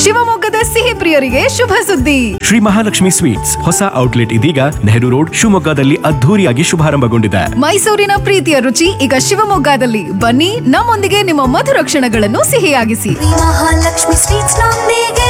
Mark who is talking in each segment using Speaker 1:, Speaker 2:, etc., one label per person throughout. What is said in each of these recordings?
Speaker 1: ಶಿವಮೊಗ್ಗದ ಸಿಹಿ ಪ್ರಿಯರಿಗೆ ಶುಭ ಸುದ್ದಿ
Speaker 2: ಶ್ರೀ ಮಹಾಲಕ್ಷ್ಮಿ ಸ್ವೀಟ್ಸ್ ಹೊಸ ಔಟ್ಲೆಟ್ ಇದೀಗ ನೆಹರು ರೋಡ್ ಶಿವಮೊಗ್ಗದಲ್ಲಿ ಅದ್ಧೂರಿಯಾಗಿ ಶುಭಾರಂಭಗೊಂಡಿದೆ
Speaker 1: ಮೈಸೂರಿನ ಪ್ರೀತಿಯ ರುಚಿ ಈಗ ಶಿವಮೊಗ್ಗದಲ್ಲಿ ಬನ್ನಿ ನಮ್ಮೊಂದಿಗೆ ನಿಮ್ಮ ಮಧುರ ಕ್ಷಣಗಳನ್ನು ಸಿಹಿಯಾಗಿಸಿ
Speaker 3: ಮಹಾಲಕ್ಷ್ಮಿ ಸ್ವೀಟ್ಸ್ ನೊಂದಿಗೆ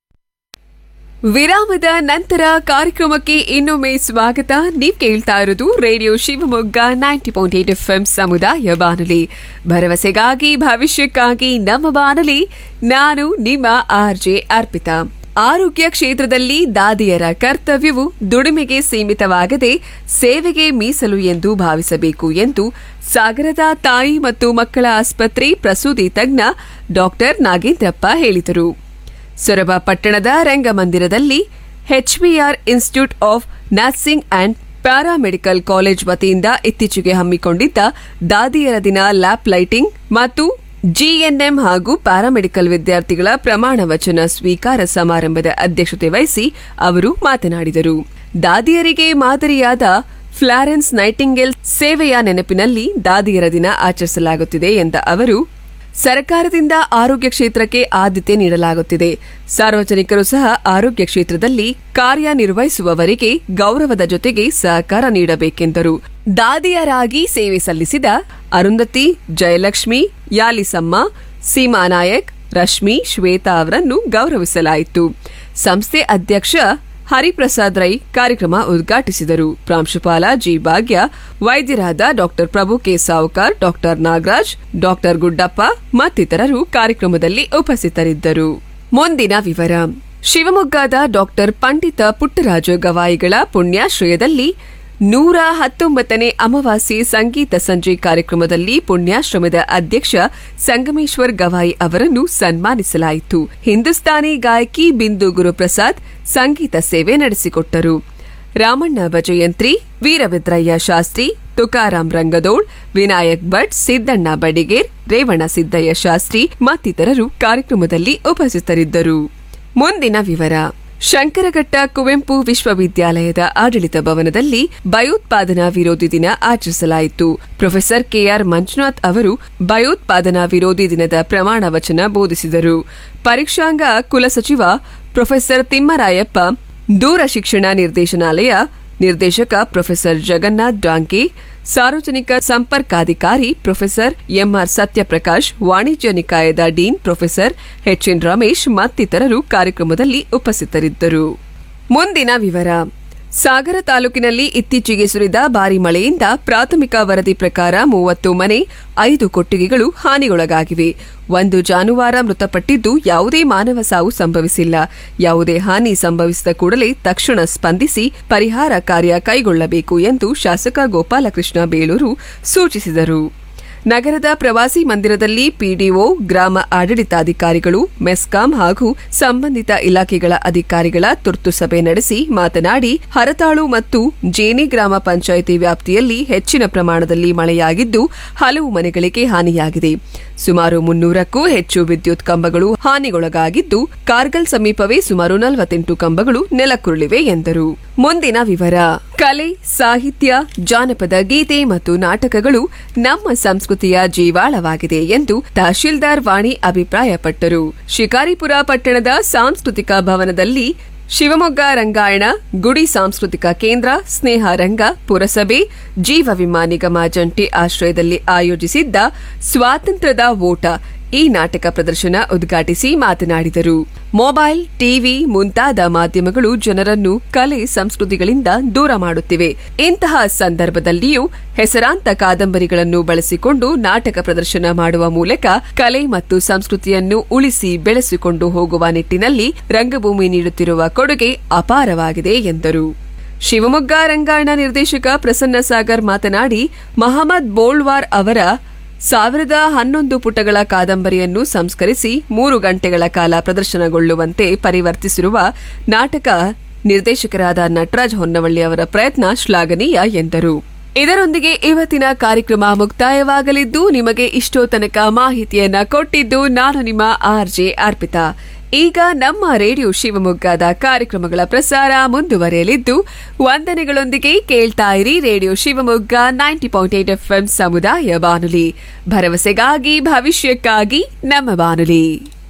Speaker 4: ವಿರಾಮದ ನಂತರ ಕಾರ್ಯಕ್ರಮಕ್ಕೆ ಇನ್ನೊಮ್ಮೆ ಸ್ವಾಗತ ನೀವ್ ಕೇಳ್ತಾ ಇರೋದು radio Shivamogga ninety point eight F M ಸಮುದಾಯ ಬಾನುಲಿ ಭರವಸೆಗಾಗಿ ಭವಿಷ್ಯಕ್ಕಾಗಿ ನಮ್ಮ ಬಾನುಲಿ ನಾನು ನಿಮ್ಮ ಆರ್ ಜೆ ಅರ್ಪಿತಾ ಆರೋಗ್ಯ ಕ್ಷೇತ್ರದಲ್ಲಿ ದಾದಿಯರ ಕರ್ತವ್ಯವು ದುಡಿಮೆಗೆ ಸೀಮಿತವಾಗದೆ ಸೇವೆಗೆ ಮೀಸಲು ಎಂದು ಭಾವಿಸಬೇಕು ಎಂದು ಸಾಗರದ ತಾಯಿ ಮತ್ತು ಮಕ್ಕಳ ಆಸ್ಪತ್ರೆ ಪ್ರಸೂತಿ ತಜ್ಞ ಡಾಕ್ಟರ್ ನಾಗೇಂದ್ರಪ್ಪ ಹೇಳಿದರು ಸೊರಬ ಪಟ್ಟಣದ ರಂಗಮಂದಿರದಲ್ಲಿ HBR institute of nursing and paramedical college ವತಿಯಿಂದ ಇತ್ತೀಚೆಗೆ ಹಮ್ಮಿಕೊಂಡಿದ್ದ ದಾದಿಯರ ದಿನ ಲ್ಯಾಪ್ ಲೈಟಿಂಗ್ ಮತ್ತು ಜಿಎನ್ಎಂ ಹಾಗೂ ಪ್ಯಾರಾಮೆಡಿಕಲ್ ವಿದ್ಯಾರ್ಥಿಗಳ ಪ್ರಮಾಣ ವಚನ ಸ್ವೀಕಾರ ಸಮಾರಂಭದ ಅಧ್ಯಕ್ಷತೆ ವಹಿಸಿ ಅವರು ಮಾತನಾಡಿದರು ದಾದಿಯರಿಗೆ ಮಾದರಿಯಾದ ಫ್ಲಾರೆನ್ಸ್ ನೈಟಿಂಗೇಲ್ ಸೇವೆಯ ನೆನಪಿನಲ್ಲಿ ದಾದಿಯರ ದಿನ ಆಚರಿಸಲಾಗುತ್ತಿದೆ ಎಂದ ಅವರು ಸರ್ಕಾರದಿಂದ ಆರೋಗ್ಯ ಕ್ಷೇತ್ರಕ್ಕೆ ಆದ್ಯತೆ ನೀಡಲಾಗುತ್ತಿದೆ ಸಾರ್ವಜನಿಕರು ಸಹ ಆರೋಗ್ಯ ಕ್ಷೇತ್ರದಲ್ಲಿ ಕಾರ್ಯನಿರ್ವಹಿಸುವವರಿಗೆ ಗೌರವದ ಜೊತೆಗೆ ಸಹಕಾರ ನೀಡಬೇಕೆಂದರು ದಾದಿಯರಾಗಿ ಸೇವೆ ಸಲ್ಲಿಸಿದ ಅರುಂಧತಿ ಜಯಲಕ್ಷ್ಮಿ ಯಾಲಿಸಮ್ಮ ಸೀಮಾ ನಾಯಕ್ ರಶ್ಮಿ ಶ್ವೇತಾ ಅವರನ್ನು ಗೌರವಿಸಲಾಯಿತು ಸಂಸ್ಥೆ ಅಧ್ಯಕ್ಷ ಹರಿಪ್ರಸಾದ್ ರೈ ಕಾರ್ಯಕ್ರಮ ಉದ್ಘಾಟಿಸಿದರು ಪ್ರಾಂಶುಪಾಲ ಜಿ ಭಾಗ್ಯ ವೈದ್ಯರಾದ doctor Prabhu K Savkar doctor Nagaraj doctor Guddappa ಮತ್ತಿತರರು ಕಾರ್ಯಕ್ರಮದಲ್ಲಿ ಉಪಸ್ಥಿತರಿದ್ದರು ಮುಂದಿನ ವಿವರ ಶಿವಮೊಗ್ಗದ ಡಾಕ್ಟರ್ ಪಂಡಿತ ಪುಟ್ಟರಾಜು ಗವಾಯಿಗಳ ಪುಣ್ಯಾಶ್ರಯದಲ್ಲಿ ನೂರ ಹತ್ತೊಂಬತ್ತನೇ ಅಮಾವಾಸ್ಯೆ ಸಂಗೀತ ಸಂಜೆ ಕಾರ್ಯಕ್ರಮದಲ್ಲಿ ಪುಣ್ಯಾಶ್ರಮದ ಅಧ್ಯಕ್ಷ ಸಂಗಮೇಶ್ವರ್ ಗವಾಯಿ ಅವರನ್ನು ಸನ್ಮಾನಿಸಲಾಯಿತು ಹಿಂದೂಸ್ತಾನಿ ಗಾಯಕಿ ಬಿಂದು ಗುರುಪ್ರಸಾದ್ ಸಂಗೀತ ಸೇವೆ ನಡೆಸಿಕೊಟ್ಟರು ರಾಮಣ್ಣ ಭಜಯಂತ್ರಿ ವೀರಭದ್ರಯ್ಯ ಶಾಸ್ತ್ರಿ ತುಕಾರಾಂ ರಂಗದೋಳ್ ವಿನಾಯಕ್ ಭಟ್ ಸಿದ್ದಣ್ಣ ಬಡಿಗೇರ್ ರೇವಣ ಸಿದ್ದಯ್ಯ ಶಾಸ್ತ್ರಿ ಮತ್ತಿತರರು ಕಾರ್ಯಕ್ರಮದಲ್ಲಿ ಉಪಸ್ಥಿತರಿದ್ದರು ಮುಂದಿನ ವಿವರ ಶಂಕರಘಟ್ಟ ಕುವೆಂಪು ವಿಶ್ವವಿದ್ಯಾಲಯದ ಆಡಳಿತ ಭವನದಲ್ಲಿ ಭಯೋತ್ಪಾದನಾ ವಿರೋಧಿ ದಿನ ಆಚರಿಸಲಾಯಿತು ಪ್ರೊಫೆಸರ್ ಕೆಆರ್ ಮಂಜುನಾಥ್ ಅವರು ಭಯೋತ್ಪಾದನಾ ವಿರೋಧಿ ದಿನದ ಪ್ರಮಾಣ ವಚನ ಬೋಧಿಸಿದರು ಪರೀಕ್ಷಾಂಗ ಕುಲಸಚಿವ ಪ್ರೊಫೆಸರ್ ತಿಮ್ಮರಾಯಪ್ಪ ದೂರ ಶಿಕ್ಷಣ ನಿರ್ದೇಶನಾಲಯ ನಿರ್ದೇಶಕ ಪ್ರೊಫೆಸರ್ ಜಗನ್ನಾಥ್ ಡಾಂಕೆ ಸಾರ್ವಜನಿಕ ಸಂಪರ್ಕಾಧಿಕಾರಿ ಪ್ರೊಫೆಸರ್ ಎಂಆರ್ ಸತ್ಯಪ್ರಕಾಶ್ ವಾಣಿಜ್ಯ ನಿಕಾಯದ ಡೀನ್ ಪ್ರೊಫೆಸರ್ ಎಚ್ಎನ್ ರಮೇಶ್ ಮತ್ತಿತರರು ಕಾರ್ಯಕ್ರಮದಲ್ಲಿ ಉಪಸ್ಥಿತರಿದ್ದರು ಮುಂದಿನ ವಿವರ ಸಾಗರ ತಾಲೂಕಿನಲ್ಲಿ ಇತ್ತೀಚೆಗೆ ಸುರಿದ ಭಾರಿ ಮಳೆಯಿಂದ ಪ್ರಾಥಮಿಕ ವರದಿ ಪ್ರಕಾರ ಮೂವತ್ತು ಮನೆ ಐದು ಕೊಟ್ಟಿಗೆಗಳು ಹಾನಿಗೊಳಗಾಗಿವೆ ಒಂದು ಜಾನುವಾರ ಮೃತಪಟ್ಟಿದ್ದು ಯಾವುದೇ ಮಾನವ ಸಾವು ಸಂಭವಿಸಿಲ್ಲ ಯಾವುದೇ ಹಾನಿ ಸಂಭವಿಸಿದ ಕೂಡಲೇ ತಕ್ಷಣ ಸ್ಪಂದಿಸಿ ಪರಿಹಾರ ಕಾರ್ಯ ಕೈಗೊಳ್ಳಬೇಕು ಎಂದು ಶಾಸಕ ಗೋಪಾಲಕೃಷ್ಣ ಬೇಳೂರು ಸೂಚಿಸಿದರು ನಗರದ ಪ್ರವಾಸಿ ಮಂದಿರದಲ್ಲಿ ಪಿಡಿಒ ಗ್ರಾಮ ಆಡಳಿತಾಧಿಕಾರಿಗಳು ಮೆಸ್ಕಾಂ ಹಾಗೂ ಸಂಬಂಧಿತ ಇಲಾಖೆಗಳ ಅಧಿಕಾರಿಗಳ ತುರ್ತು ಸಭೆ ನಡೆಸಿ ಮಾತನಾಡಿ ಹರತಾಳು ಮತ್ತು ಜೇನಿ ಗ್ರಾಮ ಪಂಚಾಯಿತಿ ವ್ಯಾಪ್ತಿಯಲ್ಲಿ ಹೆಚ್ಚಿನ ಪ್ರಮಾಣದಲ್ಲಿ ಮಳೆಯಾಗಿದ್ದು ಹಲವು ಮನೆಗಳಿಗೆ ಹಾನಿಯಾಗಿದೆ ಸುಮಾರು ಮುನ್ನೂರಕ್ಕೂ ಹೆಚ್ಚು ವಿದ್ಯುತ್ ಕಂಬಗಳು ಹಾನಿಗೊಳಗಾಗಿದ್ದು ಕಾರ್ಗಲ್ ಸಮೀಪವೇ ಸುಮಾರು ನಲವತ್ತೆಂಟು ಕಂಬಗಳು ನೆಲಕ್ಕುರುಳಿವೆ ಎಂದರು ಮುಂದಿನ ವಿವರ ಕಲೆ ಸಾಹಿತ್ಯ ಜಾನಪದ ಗೀತೆ ಮತ್ತು ನಾಟಕಗಳು ನಮ್ಮ ಸಂಸ್ಕೃತಿಯ ಜೀವಾಳವಾಗಿದೆ ಎಂದು ತಹಶೀಲ್ದಾರ್ ವಾಣಿ ಅಭಿಪ್ರಾಯಪಟ್ಟರು ಶಿಕಾರಿಪುರ ಪಟ್ಟಣದ ಸಾಂಸ್ಕೃತಿಕ ಭವನದಲ್ಲಿ ಶಿವಮೊಗ್ಗ ರಂಗಾಯಣ ಗುಡಿ ಸಾಂಸ್ಕೃತಿಕ ಕೇಂದ್ರ ಸ್ನೇಹ ರಂಗ ಪುರಸಭೆ ಜೀವ ವಿಮಾ ನಿಗಮ ಜಂಟಿ ಆಶ್ರಯದಲ್ಲಿ ಆಯೋಜಿಸಿದ್ದ ಸ್ವಾತಂತ್ರ್ಯದ ಓಟ ಈ ನಾಟಕ ಪ್ರದರ್ಶನ ಉದ್ಘಾಟಿಸಿ ಮಾತನಾಡಿದರು ಮೊಬೈಲ್ ಟಿವಿ ಮುಂತಾದ ಮಾಧ್ಯಮಗಳು ಜನರನ್ನು ಕಲೆ ಸಂಸ್ಕೃತಿಗಳಿಂದ ದೂರ ಮಾಡುತ್ತಿವೆ ಇಂತಹ ಸಂದರ್ಭದಲ್ಲಿಯೂ ಹೆಸರಾಂತ ಕಾದಂಬರಿಗಳನ್ನು ಬಳಸಿಕೊಂಡು ನಾಟಕ ಪ್ರದರ್ಶನ ಮಾಡುವ ಮೂಲಕ ಕಲೆ ಮತ್ತು ಸಂಸ್ಕೃತಿಯನ್ನು ಉಳಿಸಿ ಬೆಳೆಸಿಕೊಂಡು ಹೋಗುವ ನಿಟ್ಟಿನಲ್ಲಿ ರಂಗಭೂಮಿ ನೀಡುತ್ತಿರುವ ಕೊಡುಗೆ ಅಪಾರವಾಗಿದೆ ಎಂದರು ಶಿವಮೊಗ್ಗ ರಂಗಾಯಣ ನಿರ್ದೇಶಕ ಪ್ರಸನ್ನ ಸಾಗರ್ ಮಾತನಾಡಿ ಮಹಮ್ಮದ್ ಬೋಳ್ವಾರ್ ಅವರ ಸಾವಿರದ ಹನ್ನೊಂದು ಪುಟಗಳ ಕಾದಂಬರಿಯನ್ನು ಸಂಸ್ಕರಿಸಿ ಮೂರು ಗಂಟೆಗಳ ಕಾಲ ಪ್ರದರ್ಶನಗೊಳ್ಳುವಂತೆ ಪರಿವರ್ತಿಸಿರುವ ನಾಟಕ ನಿರ್ದೇಶಕರಾದ ನಟರಾಜ್ ಹೊನ್ನವಳ್ಳಿ ಅವರ ಪ್ರಯತ್ನ ಶ್ಲಾಘನೀಯ ಎಂದರು ಇದರೊಂದಿಗೆ ಇವತ್ತಿನ ಕಾರ್ಯಕ್ರಮ ಮುಕ್ತಾಯವಾಗಲಿದ್ದು ನಿಮಗೆ ಇಷ್ಟೋ ತನಕ ಮಾಹಿತಿಯನ್ನ ಕೊಟ್ಟಿದ್ದು ನಾನು ನಿಮ್ಮ ಆರ್ಜೆ ಅರ್ಪಿತಾ ಈಗ ನಮ್ಮ ರೇಡಿಯೋ ಶಿವಮೊಗ್ಗದ ಕಾರ್ಯಕ್ರಮಗಳ ಪ್ರಸಾರ ಮುಂದುವರೆಯಲಿದ್ದು ವಂದನೆಗಳೊಂದಿಗೆ ಕೇಳ್ತಾ ಇರಿ radio Shivamogga ninety point eight F ಸಮುದಾಯ ಬಾನುಲಿ ಭರವಸೆಗಾಗಿ ಭವಿಷ್ಯಕ್ಕಾಗಿ ನಮ್ಮ ಬಾನುಲಿ